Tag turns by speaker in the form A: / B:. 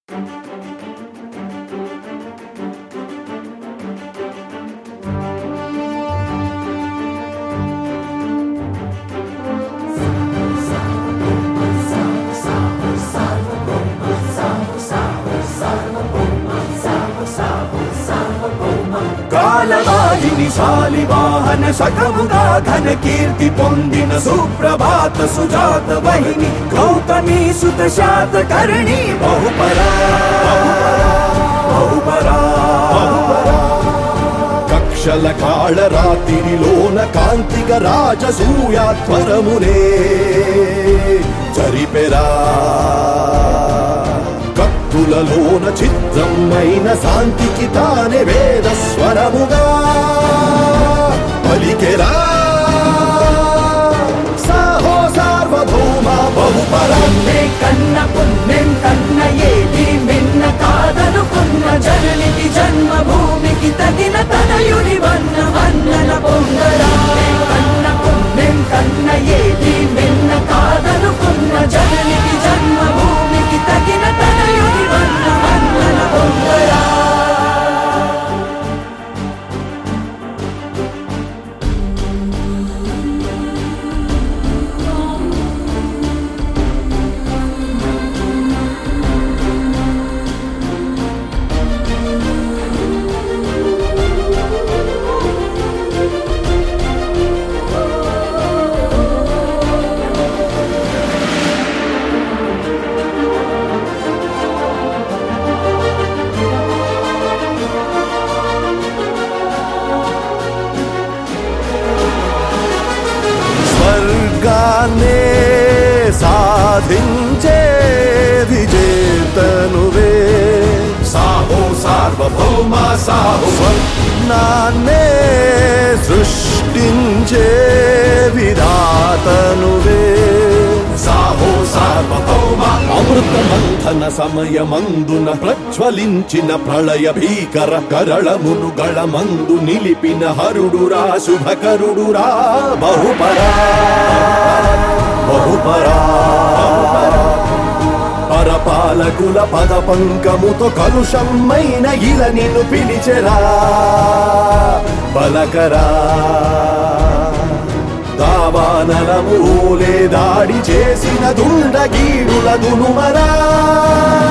A: కాలవాహిని శాలివాహన శకముగా ఘన కీర్తి పొందిన సుప్రభాత సుజాత వహిని గౌతమి సుత శాత కరణి బహుపరా బహుపరా బహుపరా కక్షల కాళ రాత్రిలోన కాంతిక రాజసూయాత్వరమునే జరిపెరా కత్తులలోన చిత్రమైన శాంతికి తానే వేద స్వరముగా పలికెరా సాహో సార్వభౌమ బహుపరా
B: పుణ్యే కన్న పుణ్యం కన్న ఏది మిన్న కాదనుకున్న జననికి జన్మభూమికి తగిన తనయుడి వన్న వన్నన పొంగరా కన్న పుణ్యం కన్న ఏది మిన్న కాదనుకున్న జననికి జన్మభూమికి తగిన తనయుడి వన్న వన్నన పొంగరా
A: స్వర్గాన్నే సాధించే విజేతనువే సాహో సార్వభౌమ సాహో స్వర్ణాన్నే సృష్టించే విధాతనువే సాహో సార్వభౌమ అమృత మంథన సమయమందున ప్రజ్వలించిన ప్రళయ భీకర కరళమును గళమందు నిలిపిన హరుడురా శుభకరుడురా బహుపరా బహుపరా పరపాలకుల పద పంకముతో కలుషమైన ఇల నిన్ను పిలిచెరా బలకరా దావానలము ఓలే దాడి చేసిన దుండగీడుల దునుమరా